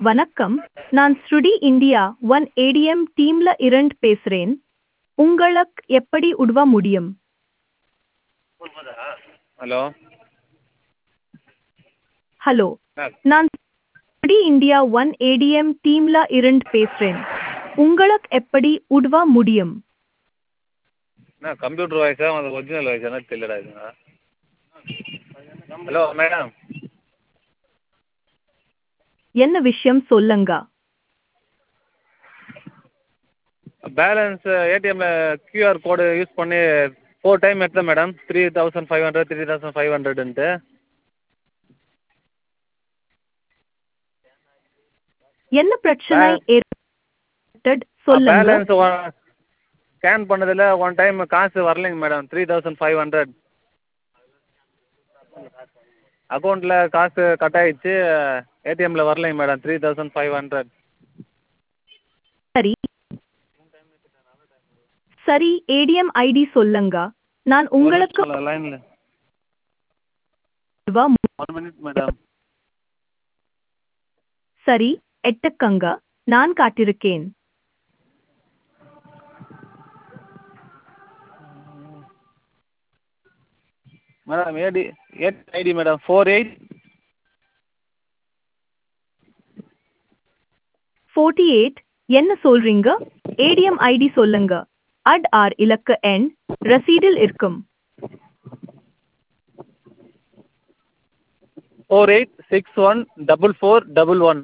வணக்கம் நான் ஸ்ருடி இந்தியா ஒன் ஏடிஎம் டீம்ல இருந்து பேசுறேன் உங்களுக்கு எப்படி உதவ முடியும் ஹலோ ஹலோ ஆ நான் ஸ்ருடி இந்தியா ஒன் ஏடிஎம் டீம்ல இருந்து பேசுறேன் உங்களுக்கு எப்படி உதவ முடியும் என்ன கம்ப்யூட்டர் வாய்ஸா அது ஒரிஜினல் வாய்ஸானே தெரியலடா இதுங்க ஹலோ மேடம் என்ன விஷயம் சொல்லுங்க பேலன்ஸ் ஏடிஎம்மில் கியூஆர் கோடு யூஸ் பண்ணி ஃபோர் டைம் எடுத்தேன் madam three thousand five hundred three thousand five ஹண்ட்ரடுன்ட்டு என்ன பிரச்சனை ஏற்பட்டது சொல்லுங்க பேலன்ஸ் ஸ்கேன் பண்ணதில் ஒன் டைம் காசு வரலைங்க madam three thousand five hundred அக்கௌண்ட்டில் காசு கட் ஆயிடுச்சு ஏடிஎம்மில் வரலைங்க madam three thousand five hundred சரி சரி ஏடிஎம் ஐடி சொல்லுங்க நான் உங்களுக்கு லைனில் உதவ மு- ஒன் மினிட் மேடம் சரி எட்டக்கங்க நான் காட்டிருக்கேன் madam AT AT ID madam four eight forty eight என்ன சொல்றீங்க ஏடிஎம் ஐடி சொல்லுங்க அட் ஆர் இலக்க எண் ரசீடில் இருக்கும் four eight six one double four double one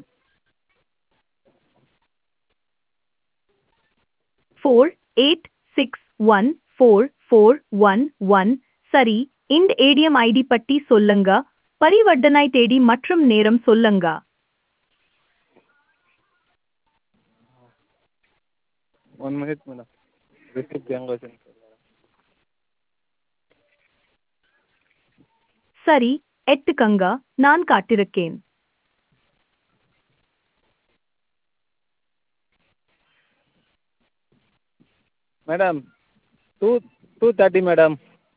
four eight six one four four one one சரி இந்த ஏடிஎம் ஐடி பற்றி சொல்லுங்க பரிவர்த்தனை தேதி மற்றும் நேரம் சொல்லுங்க ஒன் மினிட் மேடம் ரிசிப்ட் எங்கே வச்சுன்னு சரி எட்டுக்கங்க நான் காட்டிருக்கேன் madam two two thirty madam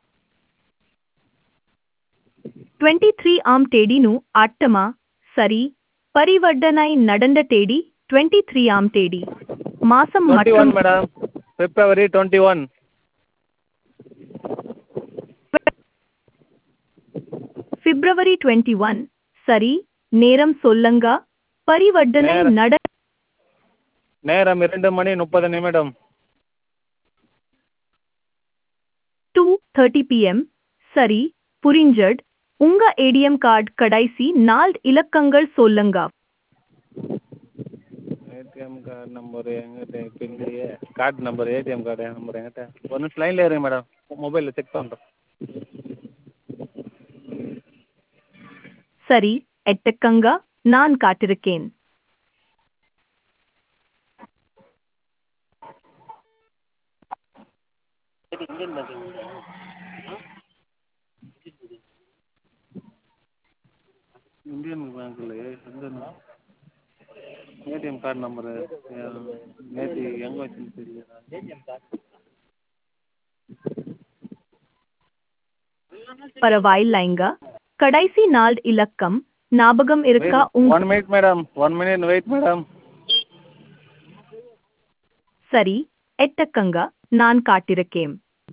twenty three ఆమ్ తేదీను అట్టమా సరి పరివర్తనై நடந்த தேதி டுவெண்ட்டி த்ரீ ஆம் தேதி மாசம் டுவெண்ட்டி ஒன் மற்றும் madam February twenty one February twenty one சரி நேரம் சொல்லுங்க பரிவர்த்தனை நேரம். நட நேரம் இரண்டு மணி முப்பது நிமிடம் டூ தேர்ட்டி பிஎம் சரி புரிஞ்சட் உங்க ஏடிஎம் கார்டு கடைசி நாலு இலக்கங்கள் சொல்லுங்க ஏடிஎம் கார்டு நம்பர் எங்கிட்ட இப்போ இல்லையே card number ATM card number எங்கிட்ட ஒரு நிமிஷம் லைனில் இருங்க மேடம் மொபைலில் செக் பண்ணுறேன் சரி எட்டுக்கங்க நான் காட்டிருக்கேன் இந்தியன் பேங்க்கில் எந்த ஏடிஎம் கார்டு நம்பரு நேற்று எங்கே வச்சுன்னு தெரியல பரவாயில்லைங்க கடைசி நாலு இலக்கம் ஞாபகம் இருக்கா உங்க one minute madam one minute wait madam சரி எட்டக்கங்க நான் காட்டிருக்கேன்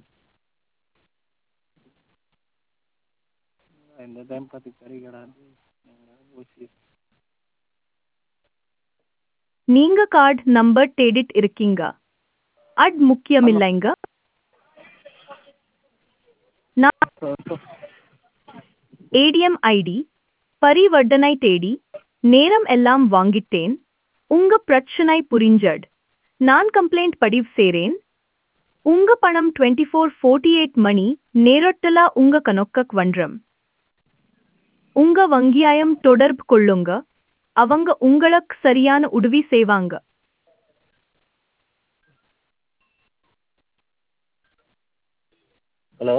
இந்த டைம் பார்த்து கிடைக்கடா போச்சு நீங்க கார்டு நம்பர் தேடிட்டு இருக்கீங்க அட் முக்கியமில்லைங்க நான் ஏடிஎம் ஐடி பரிவர்த்தனை தேடி நேரம் எல்லாம் வாங்கிட்டேன் உங்க பிரச்சனை புரிஞ்சட் நான் கம்ப்ளைண்ட் பதிவு செய்றேன் உங்க பணம் டுவெண்ட்டி ஃபோர் ஃபோர்ட்டி எயிட் மணி நேரத்துல உங்க கணக்கு வன்றம் உங்க வங்கியாயம் தொடர்பு கொள்ளுங்க அவங்க உங்களுக்கு சரியான உதவி செய்வாங்க ஹலோ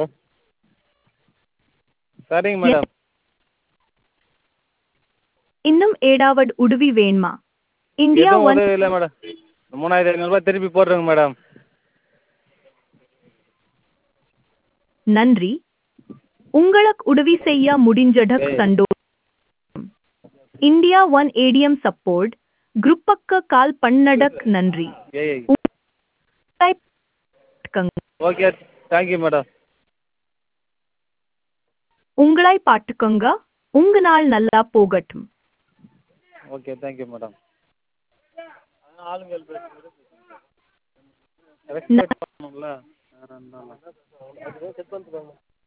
சரிங்க மேடம் இன்னும் ஏடாவது உதவி வேணுமா இந்தியா எதுவும் ஒன் உதவி இல்லை மேடம் மூணாயிரத்தி ஐநூறுரூபா திருப்பி போடுறேங்க மேடம் நன்றி உங்களுக்கு உதவி செய்ய முடிஞ்சதற்கு ஏய். சந்தோஷம் இந்தியா ஒன் ஏடிஎம் சப்போர்ட் குரூப்பக்க கால் பண்ணடக் நன்றி ஏஐ உங்களாய் பாட்டுக்கங்க. ஓகே தேங்க்யூ மேடம் உங்களாய் பாட்டுக்கோங்க உங்க நாள் நல்லா போகட்டும் ஓகே தேங்க்யூ மேடம் ஆளுங்கள் ரெஸ்பெக்ட் பண்ணணும்ல வேறு என்ன